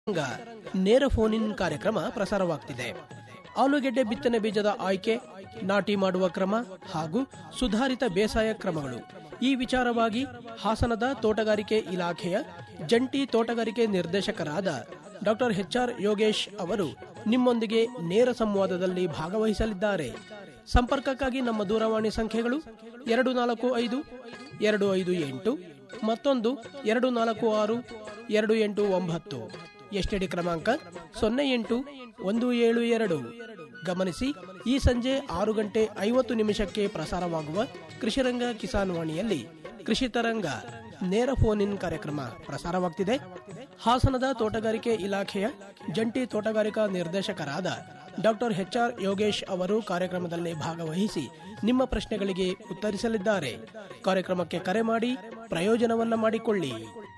ರಂಗ ನೇರ phone in ಕಾರ್ಯಕ್ರಮ ಪ್ರಸಾರವಾಗ್ತಿದೆ ಆಲೂಗೆಡ್ಡೆ ಬಿತ್ತನೆ ಬೀಜದ ಆಯ್ಕೆ ನಾಟಿ ಮಾಡುವ ಕ್ರಮ ಹಾಗೂ ಸುಧಾರಿತ ಬೇಸಾಯ ಕ್ರಮಗಳು ಈ ವಿಚಾರವಾಗಿ ಹಾಸನದ ತೋಟಗಾರಿಕೆ ಇಲಾಖೆಯ ಜಂಟಿ ತೋಟಗಾರಿಕೆ ನಿರ್ದೇಶಕರಾದ ಡಾಕ್ಟರ್ ಎಚ್ಆರ್ ಯೋಗೇಶ್ ಅವರು ನಿಮ್ಮೊಂದಿಗೆ ನೇರ ಸಂವಾದದಲ್ಲಿ ಭಾಗವಹಿಸಲಿದ್ದಾರೆ ಸಂಪರ್ಕಕ್ಕಾಗಿ ನಮ್ಮ ದೂರವಾಣಿ ಸಂಖ್ಯೆಗಳು ಎರಡು ನಾಲ್ಕು ಐದು ಎರಡು ಐದು ಎಂಟು ಮತ್ತೊಂದು ಎರಡು ನಾಲ್ಕು ಆರು ಎರಡು ಎಂಟು ಒಂಬತ್ತು ಎಸ್ಟಿಡಿ ಕ್ರಮಾಂಕ ಸೊನ್ನೆ ಎಂಟು ಒಂದು ಏಳು ಎರಡು ಗಮನಿಸಿ ಈ ಸಂಜೆ ಆರು ಗಂಟೆ ಐವತ್ತು ನಿಮಿಷಕ್ಕೆ ಪ್ರಸಾರವಾಗುವ ಕೃಷಿರಂಗ ಕಿಸಾನ್ ವಾಣಿಯಲ್ಲಿ ಕೃಷಿ ತರಂಗ ನೇರ ಫೋನ್ ಇನ್ ಕಾರ್ಯಕ್ರಮ ಪ್ರಸಾರವಾಗ್ತಿದೆ ಹಾಸನದ ತೋಟಗಾರಿಕೆ ಇಲಾಖೆಯ ಜಂಟಿ ತೋಟಗಾರಿಕಾ ನಿರ್ದೇಶಕರಾದ ಡಾಕ್ಟರ್ ಎಚ್ಆರ್ ಯೋಗೇಶ್ ಅವರು ಕಾರ್ಯಕ್ರಮದಲ್ಲಿ ಭಾಗವಹಿಸಿ ನಿಮ್ಮ ಪ್ರಶ್ನೆಗಳಿಗೆ ಉತ್ತರಿಸಲಿದ್ದಾರೆ ಕಾರ್ಯಕ್ರಮಕ್ಕೆ ಕರೆ ಮಾಡಿ ಪ್ರಯೋಜನವನ್ನ ಮಾಡಿಕೊಳ್ಳಿ